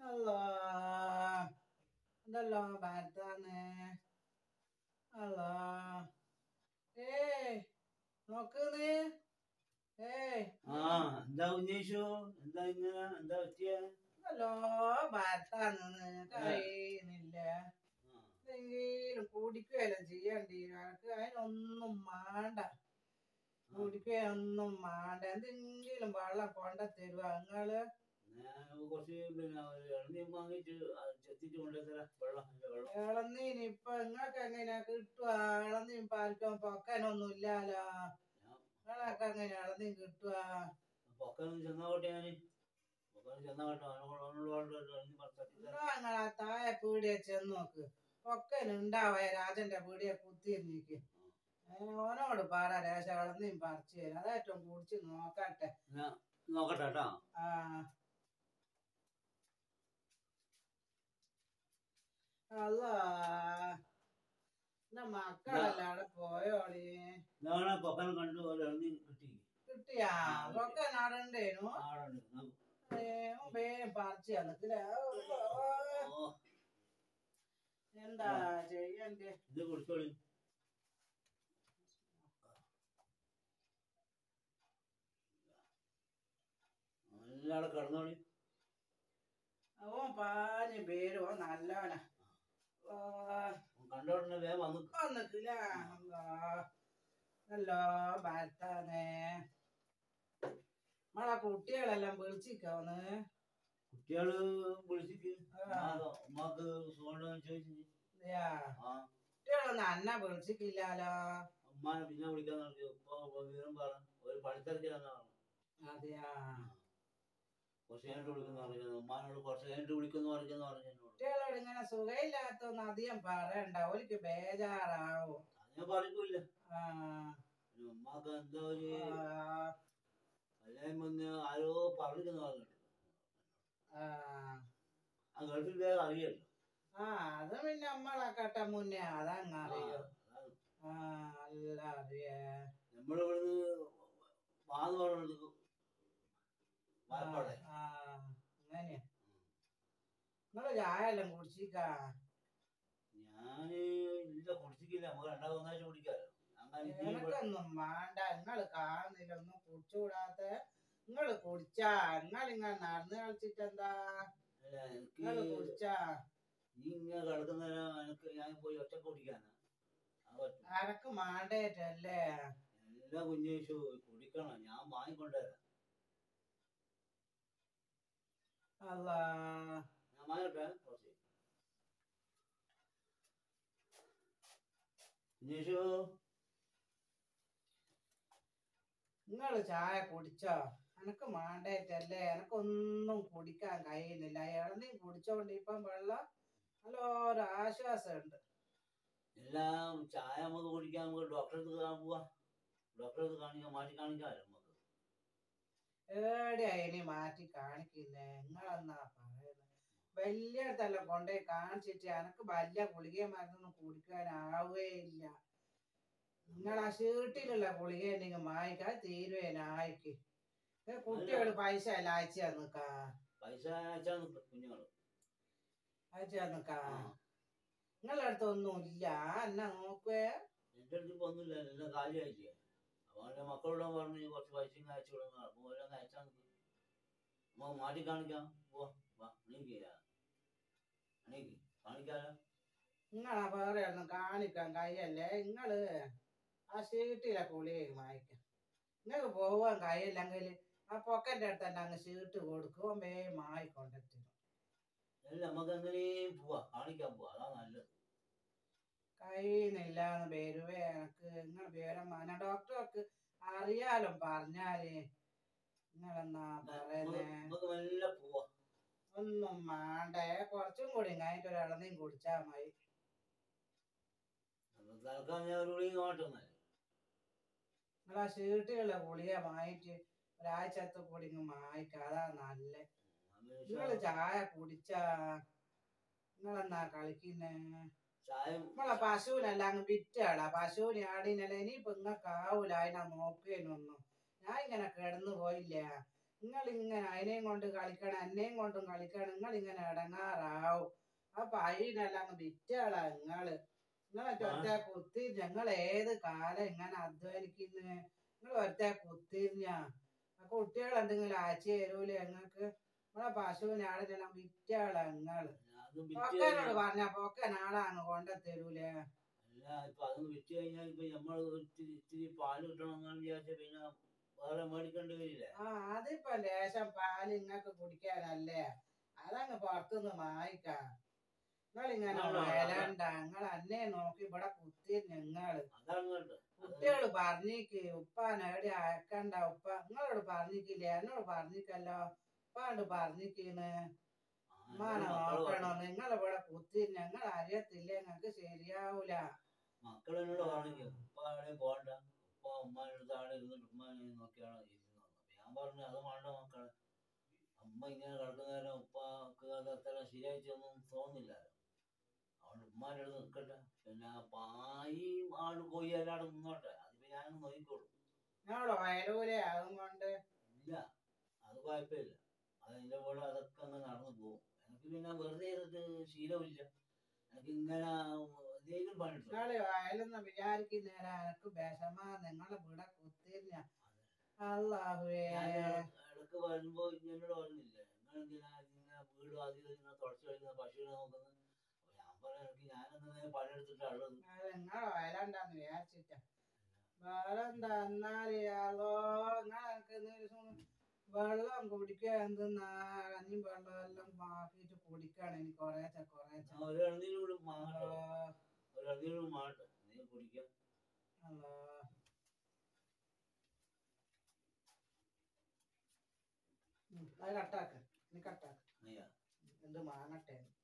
അല്ലോ എന്തല്ലോ ഭാരതാന്ന് അല്ലോ ഏയ് നോക്ക് നീ ഏയ് ആ എന്താ ഉന്നയിച്ചു എന്താ ഇങ്ങനെ എന്താ പറ്റിയ എന്തല്ലോ ഭാരതാന്ന് കഴിയുന്നില്ല എന്തെങ്കിലും കുടിക്കുകയെല്ലാം ചെയ്യണ്ടി എനിക്ക് അതിനൊന്നും മാണ്ട കുടിക്കുകയൊന്നും മാണ്ട എന്തെങ്കിലും വെള്ളം കൊണ്ട തരുവാ നിങ്ങള് ഞാൻ കുറച്ച് പിന്നെ ഒരു ഇളനീർ വാങ്ങിയിട്ട് അത് ചെത്തിട്ട് കൊണ്ടുതരാം വെള്ളം അതിന്റെ വെള്ളം ഇളനീന് ഇപ്പൊ നിങ്ങക്ക് എങ്ങനെയാ കിട്ടുക ഇളനീൻ പാലിക്കാൻ പൊക്കാനൊന്നും ഇല്ലാലോ നിങ്ങളൊക്കെ എങ്ങനെ ഇളനീൻ കിട്ടുക പൊക്കൊന്നും ചെന്നാവട്ടെ ഞാൻ പൊക്കൊന്നും ചെന്നാവട്ടെ അവനോട് അവനോട് വേണ്ട ഒരു ഇളനീർ പറിച്ചിട്ട് തരാം. നിങ്ങൾ ആ താഴെ പീടിയെ ചെന്ന് നോക്ക് പൊക്കൻ ഉണ്ടാവേ രാജന്റെ പീടിയെ കുത്തിയിരുന്നിക്ക് ഓനോട് പറ രേശ ഇളനീൻ പറിച്ചു തരും അതേറ്റവും കുടിച്ച് നോക്കട്ടെ ഞാൻ നോക്കട്ടെ കേട്ടോ ആ അല്ലാ എന്റെ മക്കളെല്ലാം അവിടെ പോയോളി ഇതാണ് പൊക്കനെ കണ്ടു ഒരു ഇളനീർ കിട്ടി കിട്ടിയാ ഒക്കെ നടണ്ടേനു ആടുണ്ട് നമുക്ക് വേഗം പറിച്ചു തന്നിട്ടില്ല ഓ എന്താ ചെയ്യണ്ടേ ഇത് കുടിച്ചോളി എല്ലാടെ കിടന്നോളി അവൻ പാഞ്ഞ് പേരും ഓൻ നല്ലവനാ ഓ, കണ്ടോടനെ വേഗം വന്നു വന്നിട്ടില്ല അല്ലാ. നല്ലോ ഭർത്താനേ നമ്മളെ കുട്ടികളെല്ലാം വിളിച്ചിക്കോന്ന് കുട്ടികള് വിളിച്ചിട്ട് ഉമ്മാക്ക് സുഖമുണ്ടോ ചോദിച്ചു ഇയ്യാ, ആ കുട്ടികളൊന്നും അന്ന വിളിച്ചിട്ടില്ലാലോ ഉമ്മാനെ പിന്നെ വിളിക്കാൻ നോക്കി ഇപ്പൊ വിവരം പറ ഒരു പണിത്തിരക്കിലാന്ന് പറഞ്ഞു അതെയാ കുറച്ച് കഴിഞ്ഞിട്ട് വിളിക്കുന്ന പറഞ്ഞു ഉമ്മാനോട് കുറച്ച് കഴിഞ്ഞിട്ട് വിളിക്കുന്നു പറയുന്ന പറഞ്ഞു എന്നോട് കുട്ടികളോട് ഇങ്ങനെ സുഖമില്ലാത്തൊന്നും അധികം പറയണ്ട ഓലിക്ക് ബേജാറാവും അത് ഞാൻ പറയില്ല ആ, ഉമ്മാക്ക് എന്താ ഒരു ആ, കല്യാണം വന്ന് ആരോ പറഞ്ഞിരിക്കുന്നു പറഞ്ഞിട്ട് ആ. ആ ഗൾഫിൽ വേഗം അറിയല്ലോ ആ അത് പിന്നെ നമ്മളെ കട്ട മുന്നേ അതങ്ങ് ആ, അറിയോ അതാണ്. ആ അല്ല അറിയേ നമ്മളിവിടുന്ന് വാന്ന് പറഞ്ഞത് മലപ്പാടെ ആ അങ്ങനെയാ നിങ്ങള് ചായ എല്ലാം കുടിച്ചിക്കാ ഞാന് ഇല്ല കുടിച്ചിട്ടില്ല നമുക്ക് രണ്ടാമത് ഒന്നാഴ്ച കുടിക്കാലോ അങ്ങനെ ഇനി ഇവിടെ- നിനക്കൊന്നും വേണ്ട നിങ്ങള് കാണുന്നില്ല ഒന്നും കുടിച്ചുകൂടാത്ത നിങ്ങള് കുടിച്ചാ നിങ്ങൾ ഇങ്ങനെ നടന്ന് കളിച്ചിട്ട് എന്താ അല്ല, എനിക്ക് നിങ്ങള് കുടിച്ചാ നീ ഇങ്ങനെ കിടക്കുന്നതിന് എനിക്ക് ഞാൻ പോയി ഒറ്റ കുടിക്കാനാ അത് പറ്റും അനക്ക് മാണ്ടേറ്റല്ലേ എല്ലാ കുഞ്ഞേശു കുടിക്കണം ഞാൻ വാങ്ങിക്കൊണ്ടുവരാം അല്ലാ ഞാൻ വാങ്ങട്ടെ കുറച്ച് കുഞ്ഞേശു നിങ്ങള് ചായ കുടിച്ചോ എനക്ക് മാണ്ടേറ്റല്ലേ എനക്കൊന്നും കുടിക്കാൻ കഴിയുന്നില്ല ഇളനീ കുടിച്ചോണ്ട് ഇപ്പം വെള്ളം നല്ലൊരു ആശ്വാസമുണ്ട് എല്ലാം ചായ നമുക്ക് കുടിക്കാൻ നമുക്ക് ഡോക്ടറെ അടുത്ത് കാണാൻ പോവാ ഡോക്ടറെ അടുത്ത് കാണിക്കാൻ മാറ്റി കാണിക്കാമല്ലോ നമുക്ക് ഏടെയാ ഇനി മാറ്റി കാണിക്കുന്നേ നിങ്ങളെന്നാ പറയുന്നത് വലിയടത്തെല്ലാം കൊണ്ടുപോയി കാണിച്ചിട്ട് എനക്ക് വലിയ ഗുളികയും മരുന്നൊന്നും കുടിക്കാനാവേ ഇല്ല നിങ്ങളാ ഷീട്ടിലുള്ള ഗുളിക ഉണ്ടെങ്കിൽ വാങ്ങിക്കാൻ തീരുവേ നായിക്ക് കുട്ടികൾ പൈസ എല്ലാം അയച്ചു തന്നിക്കാ പൈസ അയച്ചാൽ നിൽക്കും കുഞ്ഞുങ്ങൾ അയച്ചു തന്നിക്കാ നിങ്ങളുടെ അടുത്തൊന്നും ഇല്ല എന്നാ നോക്കുവേ എൻ്റെ അടുത്ത് ഇപ്പൊ ഒന്നുമില്ല എല്ലാം കാലിയായില്ലേ അപ്പൊ അവന്റെ മക്കളോട് പറഞ്ഞു കുറച്ച് പൈസ ഇങ്ങ് അയച്ചു കൊടുക്കണം അപ്പൊ ഓരോന്ന് അയച്ചാൽ നിൽക്കും നമുക്ക് മാറ്റി കാണിക്കാം പോവാ വാ എണീക്ക് എണീക്ക് കാണിക്കാലോ നിങ്ങളാ വേറെ ഒന്നും കാണിക്കാൻ കഴിയല്ലേ നിങ്ങള് ആ ഷീട്ടിലെ ഗുളിക വാങ്ങിക്കാം നിങ്ങൾക്ക് പോവാൻ കഴിയില്ലെങ്കിൽ ആ പൊക്കൻ്റെ അടുത്ത് തന്നെ അങ്ങ് ഷീട്ട് കൊടുക്കും വേ മായിക്കൊണ്ടിട്ട് അല്ല നമുക്ക് എങ്ങനെയും പോവാ കാണിക്കാൻ പോവാ അതാ നല്ലത് കഴിയുന്നില്ല എന്ന് വരുവേ എനക്ക് നിങ്ങൾ വിവരം പറഞ്ഞ ഡോക്ടർക്ക് അറിയാലോ പറഞ്ഞാല് നിങ്ങളെന്നാ പറയുന്നേ നമുക്ക് മെല്ലെ പോവാ ഒന്നും വേണ്ടേ കുറച്ചും കൂടി കഴിഞ്ഞിട്ട് ഒരു ഇളനീം കുടിച്ചാ മതി അപ്പൊ തൽക്കാലം ഞാൻ ഒരു വിളിയും കാട്ടുന്നല്ലേ നിങ്ങൾ ആ ഷീട്ടുള്ള ഗുളിക വാങ്ങിട്ട് ഒരാഴ്ചത്തെ കൂടി ഇങ്ങ് മായിക്കാം അതാ നല്ലേ നിങ്ങള് ചായ കുടിച്ചാ നിങ്ങളെന്നാ കളിക്കുന്നേ ചായ നമ്മളെ പശുവിനെല്ലാം അങ്ങ് വിറ്റാടാ പശുവിനെ ആടിനല്ല ഇനിയിപ്പൊ നിങ്ങൾക്കാവൂല അതിനാ നോക്കേനൊന്നും ഞാൻ ഇങ്ങനെ കിടന്നു പോയില്ല നിങ്ങൾ ഇങ്ങനെ അതിനെയും കൊണ്ട് കളിക്കണം എന്നെയും കൊണ്ടും കളിക്കണം നിങ്ങൾ ഇങ്ങനെ ഇടങ്ങാറാവും അപ്പൊ അതിനെല്ലാം അങ്ങ് വിറ്റാളാ നിങ്ങള് നിങ്ങളെ ഒറ്റ കുത്തി ഞങ്ങൾ ഏത് കാലം ഇങ്ങനെ അധ്വാനിക്കുന്നു നിങ്ങൾ ഒറ്റ കുത്തിരിഞ്ഞ ആ കുട്ടികൾ എന്തെങ്കിലും അയച്ചു തരൂലേ ഞങ്ങൾക്ക് നമ്മളെ പശുവിനെ ആടിനെല്ലാം വിറ്റാളാ നിങ്ങള് അതും വിറ്റ് പൊക്കനോട് കഴിഞ്ഞാ- പറഞ്ഞ പൊക്കൻ ആളാണ് കൊണ്ട തരൂലേ അല്ല ഇപ്പൊ അതൊന്ന് വിറ്റ് കഴിഞ്ഞാൽ ഇപ്പൊ നമ്മൾ ഇത്തിരി ഇത്തിരി പാല് കിട്ടണമെന്നാണ് വിചാരിച്ച പിന്നെ വേറെ മേടിക്കേണ്ടി വരില്ല ആ അതിപ്പോ ലേശം പാല് ഇങ്ങക്ക് കുടിക്കാനല്ലേ അതങ്ങ് പുറത്തുനിന്ന് വാങ്ങിക്കാം നിങ്ങളിങ്ങനെ ആണോ? വയലണ്ട നിങ്ങൾ അന്നെ നോക്കി ഇവിടെ കുത്തി നിങ്ങള് അതാണ് കേട്ടോ കുട്ടികള് പറഞ്ഞിക്ക് ഉപ്പാൻ എവിടെ അയക്കണ്ട ഉപ്പ നിങ്ങളോട് പറഞ്ഞിക്കില്ലേ എന്നോട് പറഞ്ഞിക്കല്ലോ ഉപ്പാണ്ട് പറഞ്ഞിക്കീന്ന് ഉമ്മാനെ നോക്കണോ നിങ്ങൾ ഇവിടെ കുത്തി ഞങ്ങൾ അറിയത്തില്ല ഞങ്ങക്ക് ശരിയാവൂല മക്കൾ എന്നോട് പറഞ്ഞു ഉപ്പ അവിടെ പോകണ്ട ഉപ്പ ഉമ്മാൻ്റെ അടുത്ത് അവിടെ ഇരുന്നിട്ട് ഉമ്മാനെ നോക്കിയാണ് ഇരുന്നത് ഞാൻ പറഞ്ഞു അത് വേണ്ട മക്കളെ അമ്മ ഇങ്ങനെ കിടക്കുന്നേരം ഉപ്പക്ക് അത് അത്ര ശരിയായിട്ടൊന്നും തോന്നില്ല അതുകൊണ്ട് ഉമ്മാൻ്റെ അടുത്ത് നിൽക്കട്ടെ പിന്നെ ആ പായി ആട് കോയി എല്ലാം അവിടെ നിന്നോട്ടെ അതിപ്പോ ഞാൻ നോക്കിക്കോളും ഞങ്ങള് വയലൂല അതും കൊണ്ട് ഇല്ല അത് കുഴപ്പമില്ല അതിന്റെ കൂടെ അതൊക്കെ അങ്ങ് നടന്നു പോകും എനിക്ക് പിന്നെ വെറുതെ ഇരുന്നിട്ട് ശീലമില്ല എനിക്ക് ഇങ്ങനെ എന്തെങ്കിലും പണിയെടുത്തു നിങ്ങള് വയലൊന്ന് വിചാരിക്കുന്നേര എനക്ക് വിഷമാ നിങ്ങളെ ഇവിടെ കുത്തിരിഞ്ഞ അല്ലാഹുവേ ഞാൻ ഇടക്ക് വരുമ്പോ എന്നോട് പറഞ്ഞില്ലേ നിങ്ങൾ എന്തിനാ ഇങ്ങനെ വീട് ആദ്യം ഇങ്ങനെ തുടച്ചു കഴിഞ്ഞാൽ പശുവിനെ നോക്കുന്നത് അപ്പൊ ഞാൻ പറയാം എനിക്ക് ഞാൻ എന്തെങ്കിലും പണിയെടുത്തിട്ടുള്ളത് അത് നിങ്ങളെ വയലണ്ടാന്ന് വിചാരിച്ചിട്ട വേറെന്താ എന്നാല് അതോ നിങ്ങളെ വെള്ളം കുടിക്കുക എന്തെന്നാ കഞ്ഞിയും വെള്ളം എല്ലാം ആക്കിയിട്ട് കുടിക്കണം എനിക്ക് കൊറേച്ച കൊറേച്ച ഞാൻ ഒരു ഇളനീര് കൂടി മാങ്ങട്ടോ ഒരു ഇളനീര് കൂടി മാങ്ങട്ടെ നീ കുടിക്കാം അല്ലോ അത് കട്ടാക്ക് നീ കട്ടാക്ക് നീയാ എന്ത് മാങ്ങട്ടെ